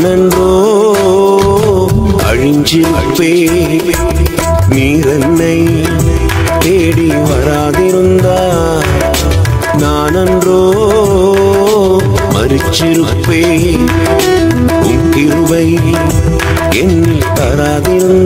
நானன்றோ அழிஞ்சிருப்பே நீரென்னை தேடி வராதிருந்தா நானன்றோ மறிச்சிருப்பே உன் கிருபை என்னில் தராதிருந்தா